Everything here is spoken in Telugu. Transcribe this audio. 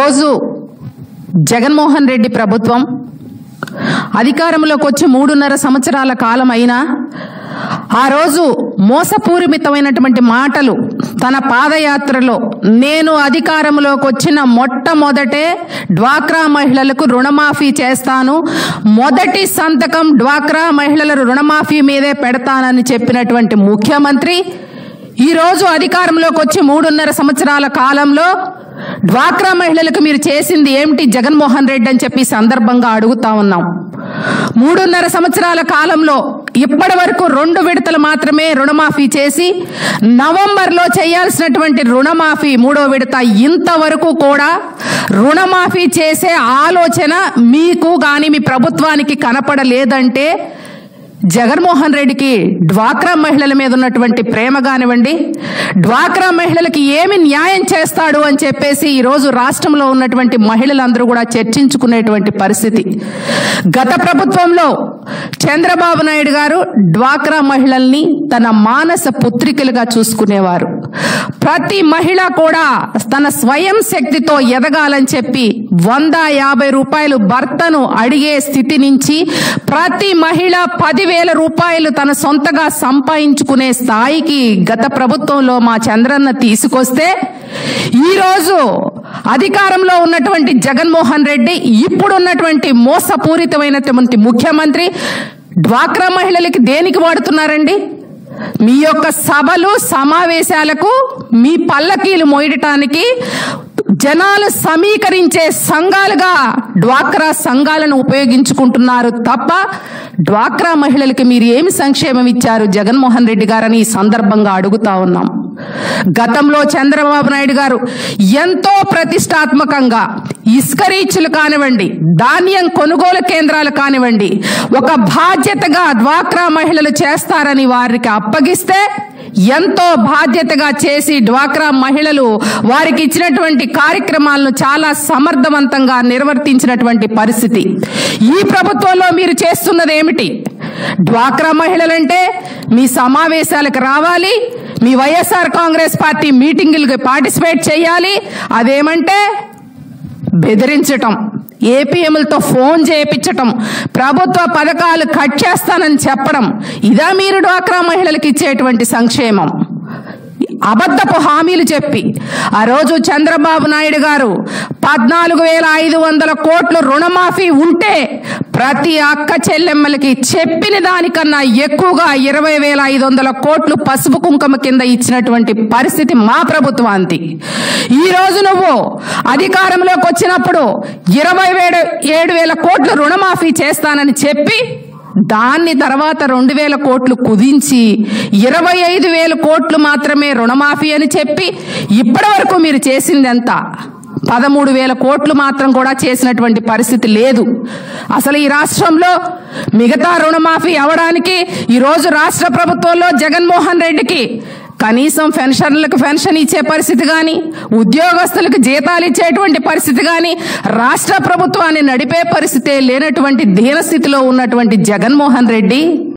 రోజు జగన్మోహన్ రెడ్డి ప్రభుత్వం అధికారంలోకి వచ్చి మూడున్నర సంవత్సరాల కాలం అయినా ఆ రోజు మోసపూరితమైనటువంటి మాటలు తన పాదయాత్రలో నేను అధికారంలోకి వచ్చిన మొట్టమొదటే డ్వాక్రా మహిళలకు రుణమాఫీ చేస్తాను మొదటి సంతకం డ్వాక్రా మహిళల రుణమాఫీ మీదే పెడతానని చెప్పినటువంటి ముఖ్యమంత్రి ఈ రోజు అధికారంలోకి వచ్చి మూడున్నర సంవత్సరాల కాలంలో డ్వాక్రా మహిళలకు మీరు చేసింది ఏమిటి జగన్మోహన్ రెడ్డి అని చెప్పి ఈ సందర్భంగా అడుగుతా ఉన్నాం మూడున్నర సంవత్సరాల కాలంలో ఇప్పటి వరకు రెండు విడతలు మాత్రమే రుణమాఫీ చేసి నవంబర్లో చేయాల్సినటువంటి రుణమాఫీ మూడో విడత ఇంతవరకు కూడా రుణమాఫీ చేసే ఆలోచన మీకు కానీ మీ ప్రభుత్వానికి కనపడలేదంటే జగన్మోహన్ రెడ్డికి డ్వాక్రా మహిళల మీద ఉన్నటువంటి ప్రేమ కానివ్వండి డ్వాక్రా మహిళలకి ఏమి న్యాయం చేస్తాడు అని చెప్పేసి ఈరోజు రాష్ట్రంలో ఉన్నటువంటి మహిళలందరూ కూడా చర్చించుకునేటువంటి పరిస్థితి గత ప్రభుత్వంలో చంద్రబాబు నాయుడు గారు డ్వాక్రా మహిళల్ని తన మానస పుత్రికలుగా చూసుకునేవారు ప్రతి మహిళ కూడా తన స్వయం శక్తితో ఎదగాలని చెప్పి వంద యాభై రూపాయలు భర్తను అడిగే స్థితి నుంచి ప్రతి మహిళ పదివేల రూపాయలు తన సొంతగా సంపాదించుకునే స్థాయికి గత ప్రభుత్వంలో మా చంద్రన్న తీసుకొస్తే ఈరోజు అధికారంలో ఉన్నటువంటి జగన్మోహన్ రెడ్డి ఇప్పుడున్నటువంటి మోసపూరితమైనటువంటి ముఖ్యమంత్రి డ్వాక్రా మహిళలకి దేనికి వాడుతున్నారండి మీ యొక్క సభలు సమావేశాలకు మీ పల్లకీలు మోయటానికి జనాలు సమీకరించే సంఘాలుగా డ్వాక్రా సంఘాలను ఉపయోగించుకుంటున్నారు తప్ప డ్వాక్రా మహిళలకి మీరు ఏమి సంక్షేమం ఇచ్చారు జగన్మోహన్ రెడ్డి గారని ఈ సందర్భంగా అడుగుతా ఉన్నాం గతంలో చంద్రబాబు నాయుడు గారు ఎంతో ప్రతిష్టాత్మకంగా ఇసుక రీచ్లు కానివ్వండి ధాన్యం కొనుగోలు కేంద్రాలు కానివ్వండి ఒక బాధ్యతగా డ్వాక్రా మహిళలు చేస్తారని వారికి అప్పగిస్తే ఎంతో బాధ్యతగా చేసి డ్వాక్రా మహిళలు వారికి ఇచ్చినటువంటి కార్యక్రమాలను చాలా సమర్థవంతంగా నిర్వర్తించినటువంటి పరిస్థితి ఈ ప్రభుత్వంలో మీరు చేస్తున్నది ఏమిటి డ్వాక్రా మహిళలంటే మీ సమావేశాలకు రావాలి మీ వైఎస్ఆర్ కాంగ్రెస్ పార్టీ మీటింగులకు పార్టిసిపేట్ చేయాలి అదేమంటే బెదిరించటం ఏపీఎంలతో ఫోన్ చేయించటం ప్రభుత్వ పథకాలు కట్ చేస్తానని చెప్పడం ఇదా మీరు డ్వాక్రా మహిళలకు ఇచ్చేటువంటి సంక్షేమం అబద్ధపు హామీలు చెప్పి ఆ రోజు చంద్రబాబు నాయుడు గారు పద్నాలుగు వేల ఐదు వందల కోట్లు రుణమాఫీ ఉంటే ప్రతి అక్క చెల్లెమ్మలకి చెప్పిన దానికన్నా ఎక్కువగా ఇరవై వేల ఐదు వందల కోట్లు పసుపు కుంకుమ కింద ఇచ్చినటువంటి పరిస్థితి మా ప్రభుత్వానికి ఈ రోజు నువ్వు అధికారంలోకి వచ్చినప్పుడు ఇరవై వేడు ఏడు వేల కోట్లు రుణమాఫీ చేస్తానని చెప్పి దాన్ని తర్వాత రెండు వేల కోట్లు కుదించి ఇరవై ఐదు వేల కోట్లు మాత్రమే రుణమాఫీ అని చెప్పి ఇప్పటి వరకు మీరు చేసింది ఎంత పదమూడు వేల కోట్లు మాత్రం కూడా చేసినటువంటి పరిస్థితి లేదు అసలు ఈ రాష్ట్రంలో మిగతా రుణమాఫీ అవడానికి ఈరోజు రాష్ట్ర ప్రభుత్వంలో జగన్మోహన్ రెడ్డికి కనీసం పెన్షన్లకు పెన్షన్ ఇచ్చే పరిస్థితి కానీ ఉద్యోగస్తులకు జీతాలు ఇచ్చేటువంటి పరిస్థితి కానీ రాష్ట్ర ప్రభుత్వాన్ని నడిపే పరిస్థితే లేనటువంటి దీనస్థితిలో ఉన్నటువంటి జగన్మోహన్ రెడ్డి